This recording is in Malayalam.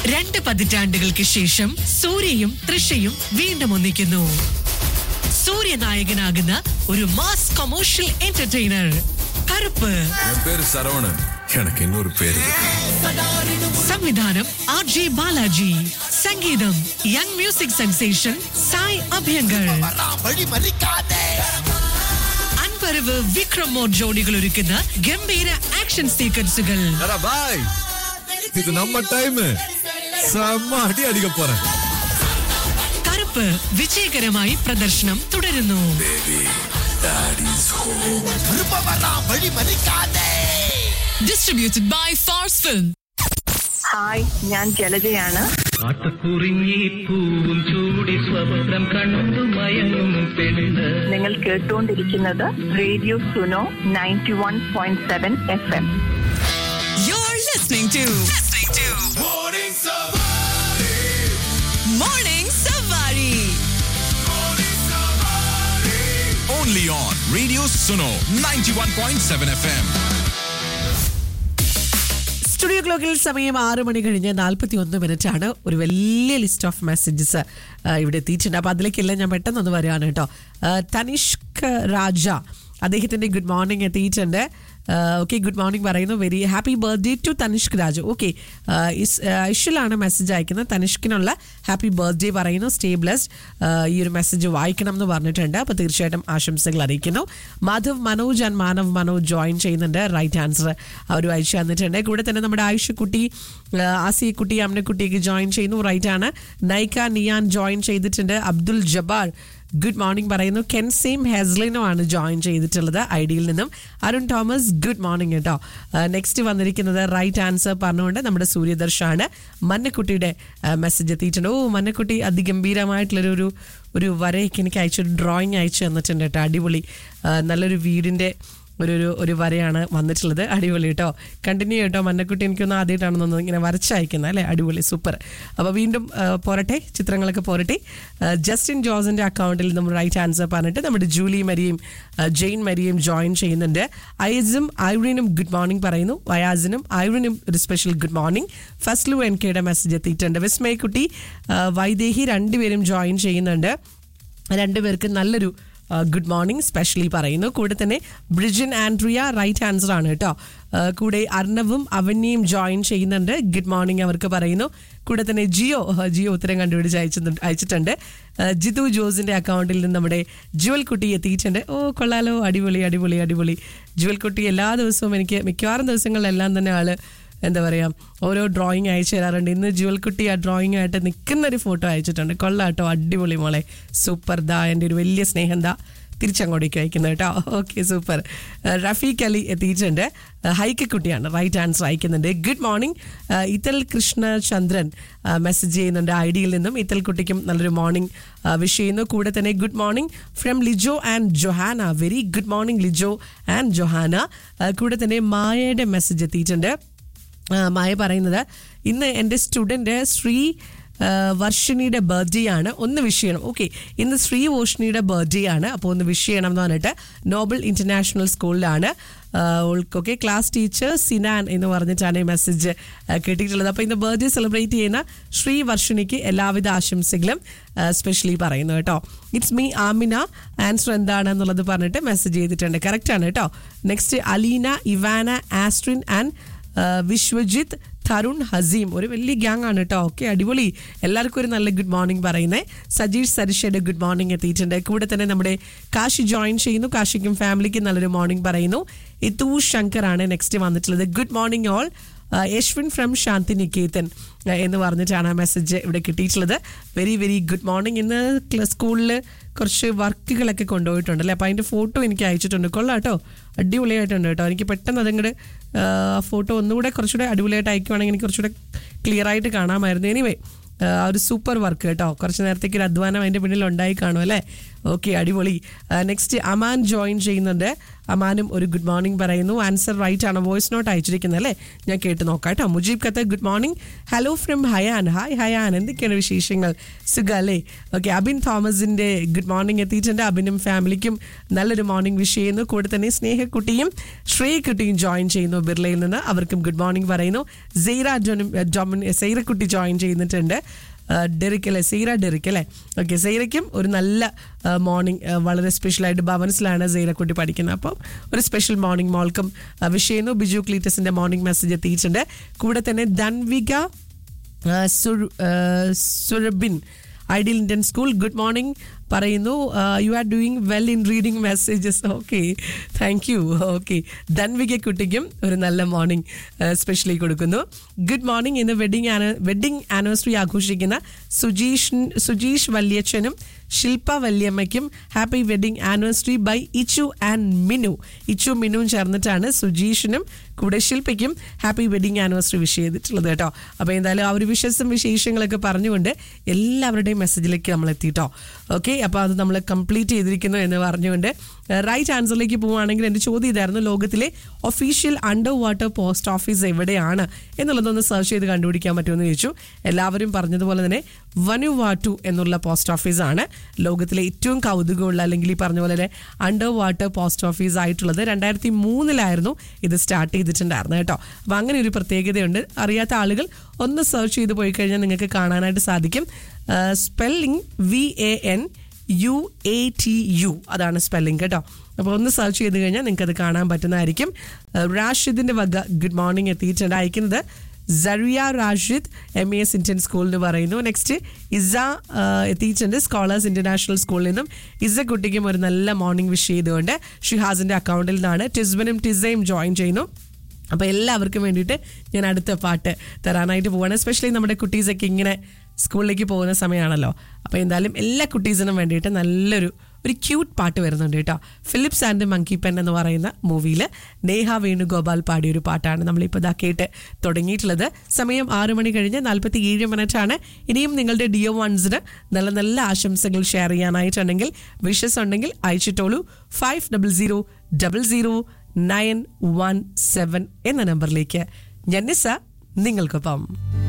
രണ്ട് പതിറ്റാണ്ടുകൾക്ക് ശേഷം സൂര്യയും തൃഷയും വീണ്ടും ഒന്നിക്കുന്നു സൂര്യനായകനാകുന്ന ഒരു മാസ് കൊമേഴ്ഷ്യൽ എന്റർടൈനർ കറുപ്പ് என் பேரு சரவணன் எனக்கு இன்னொரு பேரு இருக்கு സംവിധാനം ആർ ജെ ബാലാജി സംഗീതം young music sensation Sai Abhyankar Anbarivu Vikram Mor ജോഡികൾ ഒരുക്കുന്ന ഗംഭീര ആക്ഷൻ സീക്വൻസുകൾ அடா பாய் இது நம்ம டைம் செம்ம அடி அடிக்க போறேன் കറുപ്പ് വിജയകരമായി പ്രദർശനം തുടരുന്നു distributed by Phars film hi ഞാൻ ജലജയാണ് കാട്ടുകുറിഞ്ഞി പൂവും ചൂടി സ്വപ്നം കണ്ടു മയങ്ങും പെണ്ണ് നിങ്ങൾ കേട്ടുകൊണ്ടിരിക്കുന്നത് radio Suno ninety one point seven F M You're listening to listening to Morning Savari. Only on Radio Suno 91.7 FM. Studio ക്ലോക്കിൽ സമയം ആറ് മണി കഴിഞ്ഞ് നാൽപ്പത്തി ഒന്ന് മിനിറ്റ് ആണ് ഒരു വലിയ ലിസ്റ്റ് ഓഫ് മെസ്സേജസ് ഇവിടെ എത്തിയിട്ടുണ്ട് അപ്പോൾ അതിലേക്കെല്ലാം ഞാൻ പെട്ടെന്ന് വരികയാണ് കേട്ടോ ആ, തനിഷ്ക് രാജ അദ്ദേഹത്തിന്റെ ഗുഡ് മോർണിംഗ് എത്തിയിട്ടുണ്ട് ഓക്കെ ഗുഡ് മോർണിംഗ് പറയുന്നു very happy birthday to Tanishk Raju okay ഇഷിലാണ് മെസ്സേജ് അയക്കുന്നത് തനിഷ്കിനുള്ള ഹാപ്പി ബർത്ത്ഡേ പറയുന്നു സ്റ്റേ ബ്ലസ്ഡ് ഈ ഒരു മെസ്സേജ് വായിക്കണം എന്ന് പറഞ്ഞിട്ടുണ്ട് അപ്പോൾ തീർച്ചയായിട്ടും ആശംസകൾ അറിയിക്കുന്നു മാധവ് മനോജ് ആൻഡ് മാനവ് മനോജ് ജോയിൻ ചെയ്യുന്നുണ്ട് റൈറ്റ് ആൻസർ അവർ അയച്ചു തന്നിട്ടുണ്ട് കൂടെ തന്നെ നമ്മുടെ ആയുഷക്കുട്ടി ആസിയക്കുട്ടി അമ്മക്കുട്ടിയൊക്കെ ജോയിൻ ചെയ്യുന്നു റൈറ്റ് ആണ് നൈക്ക നിയാൻ ജോയിൻ ചെയ്തിട്ടുണ്ട് അബ്ദുൽ ജബ്ബാർ ഗുഡ് മോർണിംഗ് പറയുന്നു കെൻസീം ഹെസ്ലിനോ ആണ് ജോയിൻ ചെയ്തിട്ടുള്ളത് ഐഡിയിൽ നിന്നും അരുൺ തോമസ് ഗുഡ് മോർണിംഗ് കേട്ടോ നെക്സ്റ്റ് വന്നിരിക്കുന്നത് റൈറ്റ് ആൻസർ പറഞ്ഞുകൊണ്ട് നമ്മുടെ സൂര്യദർശാണ് മന്നക്കുട്ടിയുടെ മെസ്സേജ് എത്തിയിട്ടുണ്ട് ഓ മന്നക്കുട്ടി അതിഗംഭീരമായിട്ടുള്ളൊരു ഒരു ഒരു വരയൊക്കെ എനിക്ക് അയച്ചു ഡ്രോയിങ് അയച്ചു തന്നിട്ടുണ്ട് കേട്ടോ അടിപൊളി ആ, നല്ലൊരു വീടിൻ്റെ ഒരു ഒരു ഒരു വരയാണ് വന്നിട്ടുള്ളത് അടിപൊളി കേട്ടോ കണ്ടിന്യൂ കേട്ടോ മന്നക്കുട്ടി എനിക്കൊന്ന് ആദ്യമായിട്ടാണെന്നൊന്ന് ഇങ്ങനെ വരച്ചയക്കുന്നത് അല്ലേ അടിപൊളി സൂപ്പർ അപ്പോൾ വീണ്ടും ആ, പോരട്ടെ ചിത്രങ്ങളൊക്കെ പോരട്ടെ ആ, ജസ്റ്റിൻ ജോസിന്റെ അക്കൗണ്ടിൽ നമ്മൾ റൈറ്റ് ആൻസർ പറഞ്ഞിട്ട് നമ്മുടെ ജൂലി മരിയും ആ, ജെയിൻ മരിയും ജോയിൻ ചെയ്യുന്നുണ്ട് ഐസും ഐറിനും ഗുഡ് മോർണിംഗ് പറയുന്നു വയാസിനും ഐറിനും ഒരു special good morning Faslu N കെയുടെ മെസ്സേജ് എത്തിയിട്ടുണ്ട് വിസ്മയക്കുട്ടി ആ, വൈദേഹി രണ്ടുപേരും ജോയിൻ ചെയ്യുന്നുണ്ട് രണ്ടുപേർക്ക് നല്ലൊരു ഗുഡ് മോർണിംഗ് സ്പെഷ്യലി പറയുന്നു കൂടെ തന്നെ ബ്രിജിൻ ആൻഡ്രിയ റൈറ്റ് ആൻസർ ആണ് കേട്ടോ ആ, കൂടെ അർണവും അവന്യയും ജോയിൻ ചെയ്യുന്നുണ്ട് ഗുഡ് മോർണിംഗ് അവർക്ക് പറയുന്നു കൂടെ തന്നെ ജിയോ ആ, ജിയോ ഉത്തരം കണ്ടുപിടിച്ച് അയച്ചിട്ടുണ്ട് അയച്ചിട്ടുണ്ട് ആ, ജിതു ജോസിന്റെ അക്കൗണ്ടിൽ നിന്ന് നമ്മുടെ ജുവൽ കുട്ടി എത്തിയിട്ടുണ്ട് ഓ കൊള്ളാലോ അടിപൊളി അടിപൊളി അടിപൊളി ജുവൽ കുട്ടി എല്ലാ ദിവസവും എനിക്ക് മിക്കവാറും ദിവസങ്ങളിലെല്ലാം തന്നെ ആള് എന്താ പറയുക ഓരോ ഡ്രോയിങ് അയച്ചു തരാറുണ്ട് ഇന്ന് ജുവൽ കുട്ടി ആ ഡ്രോയിങ് ആയിട്ട് നിൽക്കുന്ന ഒരു ഫോട്ടോ അയച്ചിട്ടുണ്ട് കൊള്ളാട്ടോ അടിപൊളി മോളെ സൂപ്പർ ദാ എൻ്റെ ഒരു വലിയ സ്നേഹം ദാ തിരിച്ചങ്ങോട്ടേക്ക് അയക്കുന്നത് കേട്ടോ ഓക്കെ സൂപ്പർ റഫീഖ് അലി എത്തിയിട്ടുണ്ട് ഹൈക്ക് കുട്ടിയാണ് റൈറ്റ് ആൻസർ അയക്കുന്നുണ്ട് good morning Ithal Krishna Chandran message ചെയ്യുന്നുണ്ട് ഐ ഡിയിൽ നിന്നും ഇത്തൽ കുട്ടിക്കും നല്ലൊരു മോർണിംഗ് വിഷ് ചെയ്യുന്നു കൂടെ തന്നെ good morning from Lijo and Johana very good morning Lijo and Johana ആ, കൂടെ തന്നെ മായയുടെ മെസ്സേജ് എത്തിയിട്ടുണ്ട് ആ, മായ പറയുന്നത് ഇന്ന് എൻ്റെ സ്റ്റുഡൻറ്റ് ശ്രീ ആ, വർഷിണിയുടെ ബർത്ത്ഡേ ആണ് ഒന്ന് വിഷ് ചെയ്യണം ഓക്കെ ഇന്ന് ശ്രീ വോഷിണിയുടെ ബർത്ത്ഡേ ആണ് അപ്പോൾ ഒന്ന് വിഷ് ചെയ്യണം എന്ന് പറഞ്ഞിട്ട് നോബൽ ഇൻ്റർനാഷണൽ സ്കൂളിലാണ് ഓക്കെ ക്ലാസ് ടീച്ചർ സിനാൻ എന്ന് പറഞ്ഞിട്ടാണ് ഈ മെസ്സേജ് കിട്ടിയിട്ടുള്ളത് അപ്പോൾ ഇന്ന് ബർത്ത്ഡേ സെലിബ്രേറ്റ് ചെയ്യുന്ന ശ്രീ വർഷിണിക്ക് എല്ലാവിധ ആശംസകളും സ്പെഷ്യലി പറയുന്നു കേട്ടോ ഇറ്റ്സ് മീ ആമിന ആൻസർ എന്താണെന്നുള്ളത് പറഞ്ഞിട്ട് മെസ്സേജ് ചെയ്തിട്ടുണ്ട് കറക്റ്റ് ആണ് കേട്ടോ നെക്സ്റ്റ് അലീന ഇവാന ആസ്ട്രിൻ ആൻഡ് ആ, വിശ്വജിത്ത് തരുൺ ഹസീം ഒരു വലിയ ഗ്യാങ് ആണ് കേട്ടോ ഓക്കെ അടിപൊളി എല്ലാവർക്കും ഒരു നല്ല ഗുഡ് മോർണിംഗ് പറയുന്നത് സജീഷ് സരിഷയുടെ ഗുഡ് മോർണിംഗ് എത്തിയിട്ടുണ്ട് കൂടെ തന്നെ നമ്മുടെ കാശി ജോയിൻ ചെയ്യുന്നു കാശിക്കും ഫാമിലിക്കും നല്ലൊരു മോർണിംഗ് പറയുന്നു ഇത്തു ശങ്കർ ആണ് നെക്സ്റ്റ് വന്നിട്ടുള്ളത് good morning all Yashwin from Shanti Niketan ആ, എന്ന് പറഞ്ഞിട്ടാണ് ആ മെസ്സേജ് ഇവിടെ കിട്ടിയിട്ടുള്ളത് വെരി വെരി ഗുഡ് മോർണിംഗ് ഇന്ന് സ്കൂളിൽ കുറച്ച് വർക്കുകളൊക്കെ കൊണ്ടുപോയിട്ടുണ്ട് അല്ലേ അപ്പോൾ അതിൻ്റെ ഫോട്ടോ എനിക്ക് അയച്ചിട്ടുണ്ട് കൊള്ളാം കേട്ടോ അടിപൊളിയായിട്ടുണ്ട് കേട്ടോ എനിക്ക് പെട്ടെന്ന് അതങ്ങോട്ട് ഫോട്ടോ ഒന്നുകൂടെ കുറച്ചുകൂടെ അടിപൊളിയായിട്ട് അയക്കുവാണെങ്കിൽ എനിക്ക് കുറച്ചുകൂടെ ക്ലിയർ ആയിട്ട് കാണാമായിരുന്നു എനിവേ ആ ഒരു സൂപ്പർ വർക്ക് കേട്ടോ കുറച്ച് നേരത്തേക്ക് ഒരു അധ്വാനം അതിൻ്റെ പിന്നിൽ ഉണ്ടായി കാണും അല്ലേ ഓക്കെ അടിപൊളി നെക്സ്റ്റ് അമാൻ ജോയിൻ ചെയ്യുന്നുണ്ട് അമാനും ഒരു ഗുഡ് മോർണിംഗ് പറയുന്നു ആൻസർ റൈറ്റ് ആണ് വോയിസ് നോട്ട് അയച്ചിരിക്കുന്നത് അല്ലേ ഞാൻ കേട്ട് നോക്കാം കേട്ടോ മുജീബ് കത്ത് good morning hello from Hayan hi Hayan എന്തൊക്കെയാണ് വിശേഷങ്ങൾ സുഖ അല്ലേ ഓക്കെ അബിൻ തോമസിന്റെ ഗുഡ് മോർണിംഗ് എത്തിയിട്ടുണ്ട് അബിനും ഫാമിലിക്കും നല്ലൊരു മോർണിംഗ് വിഷ് ചെയ്യുന്നു കൂടെ തന്നെ സ്നേഹക്കുട്ടിയും ശ്രേയക്കുട്ടിയും ജോയിൻ ചെയ്യുന്നു ബിർളയിൽ നിന്ന് അവർക്കും ഗുഡ് മോർണിംഗ് പറയുന്നു സെയ്റ ജോനും ജോമിൻ സെയ്റക്കുട്ടി ജോയിൻ ചെയ്യുന്നിട്ടുണ്ട് ഡെറിക് അല്ലേ സെയ്റ ഡെറിക് അല്ലേ ഓക്കെ സെയ്റയ്ക്കും ഒരു നല്ല മോർണിംഗ് വളരെ സ്പെഷ്യലായിട്ട് ഭവൻസിലാണ് സെയ്റക്കുട്ടി പഠിക്കുന്നത് അപ്പം ഒരു സ്പെഷ്യൽ മോർണിംഗ് മോൾക്കും വിഷ് ചെയ്യുന്നു ബിജു ക്ലീറ്റസിന്റെ മോർണിംഗ് മെസ്സേജ് എത്തിയിട്ടുണ്ട് കൂടെ തന്നെ ധൻവിക ആ, സുർ- ആ, Surabin ideal Indian school good morning പറയുന്നു you are doing well in reading messages okay thank you okay Dhanvika കുട്ടിക്കും ഒരു നല്ല മോർണിംഗ് സ്പെഷ്യലി കൊടുക്കുന്നു ഗുഡ് മോർണിംഗ് ഇന്ന് വെഡിങ് വെഡിങ് ആനിവേഴ്സറി ആഘോഷിക്കുന്ന സുജീഷ് സുജീഷ് വല്യച്ഛനും ശില്പ വല്യമ്മയ്ക്കും happy wedding anniversary by Ichu and Minu Ichu മിനുവും ചേർന്നിട്ടാണ് സുജീഷിനും കൂടെ ശില്പയ്ക്കും ഹാപ്പി വെഡിങ് ആനിവേഴ്സറി വിഷ് ചെയ്തിട്ടുള്ളത് കേട്ടോ അപ്പോൾ എന്തായാലും ആ ഒരു വിഷസും വിശേഷങ്ങളൊക്കെ പറഞ്ഞുകൊണ്ട് എല്ലാവരുടെയും മെസ്സേജിലേക്ക് നമ്മൾ എത്തിയിട്ടോ ഓക്കെ അപ്പോൾ അത് നമ്മൾ കംപ്ലീറ്റ് ചെയ്തിരിക്കുന്നു എന്ന് പറഞ്ഞുകൊണ്ട് റൈറ്റ് ആൻസറിലേക്ക് പോവുകയാണെങ്കിൽ എൻ്റെ ചോദ്യം ഇതായിരുന്നു ലോകത്തിലെ official under water post office എവിടെയാണ് എന്നുള്ളതൊന്ന് സെർച്ച് ചെയ്ത് കണ്ടുപിടിക്കാൻ പറ്റുമെന്ന് ചോദിച്ചു എല്ലാവരും പറഞ്ഞതുപോലെ തന്നെ വനുവാട്ടു എന്നുള്ള പോസ്റ്റ് ഓഫീസാണ് ലോകത്തിലെ ഏറ്റവും കൗതുകമുള്ള അല്ലെങ്കിൽ ഈ പറഞ്ഞ പോലെ തന്നെ അണ്ടർ വാട്ടർ പോസ്റ്റ് ഓഫീസ് ആയിട്ടുള്ളത് രണ്ടായിരത്തി മൂന്നിലായിരുന്നു ഇത് സ്റ്റാർട്ട് ചെയ്തിട്ടുണ്ടായിരുന്നു കേട്ടോ അപ്പം അങ്ങനെ ഒരു പ്രത്യേകതയുണ്ട് അറിയാത്ത ആളുകൾ ഒന്ന് സെർച്ച് ചെയ്ത് പോയി കഴിഞ്ഞാൽ നിങ്ങൾക്ക് കാണാനായിട്ട് സാധിക്കും spelling V A N U A T U അതാണ് സ്പെല്ലിംഗ് കേട്ടോ അപ്പോൾ ഒന്ന് സെർച്ച് ചെയ്ത് കഴിഞ്ഞാൽ നിങ്ങൾക്ക് അത് കാണാൻ പറ്റുന്നതായിരിക്കും ഏഹ് റാഷിദിന്റെ വക ഗുഡ് മോർണിംഗ് എത്തിയിട്ടുണ്ട് അയക്കുന്നത് Zariya Rashid M A S Indian school എന്ന് പറയുന്നു നെക്സ്റ്റ് ഇസ ഏഹ്, എത്തിയിട്ടുണ്ട് സ്കോളേഴ്സ് ഇന്റർനാഷണൽ സ്കൂളിൽ നിന്നും ഇസ കുട്ടിക്കും ഒരു നല്ല മോർണിംഗ് വിഷ് ചെയ്തുകൊണ്ട് ഷിഹാസിന്റെ അക്കൗണ്ടിൽ നിന്നാണ് ടിസ്ബനും ടിസയും ജോയിൻ ചെയ്യുന്നു അപ്പോൾ എല്ലാവർക്കും വേണ്ടിയിട്ട് ഞാൻ അടുത്ത പാട്ട് തരാനായിട്ട് പോവാണ് എസ്പെഷ്യലി നമ്മുടെ കുട്ടീസൊക്കെ ഇങ്ങനെ സ്കൂളിലേക്ക് പോകുന്ന സമയമാണല്ലോ അപ്പോൾ എന്തായാലും എല്ലാ കുട്ടീസിനും വേണ്ടിയിട്ട് നല്ലൊരു ഒരു ക്യൂട്ട് പാട്ട് വരുന്നുണ്ട് കേട്ടോ ഫിലിപ്സ് ആൻഡ് മങ്കി പെൻ എന്ന് പറയുന്ന മൂവിയിൽ നേഹ വേണുഗോപാൽ പാടിയ ഒരു പാട്ടാണ് നമ്മളിപ്പോൾ ഇതാ കേട്ട് തുടങ്ങിയിട്ടുള്ളത് സമയം ആറു മണി കഴിഞ്ഞ് നാൽപ്പത്തി ഏഴ് മിനിറ്റ് ആണ് ഇനിയും നിങ്ങളുടെ ഡിയോ വൺസിന് നല്ല നല്ല ആശംസകൾ ഷെയർ ചെയ്യാനായിട്ടുണ്ടെങ്കിൽ വിഷസ് ഉണ്ടെങ്കിൽ അയച്ചിട്ടോളൂ five double zero double zero nine one seven എന്ന നമ്പറിലേക്ക് ഞാൻ നിസ നിങ്ങൾക്കൊപ്പം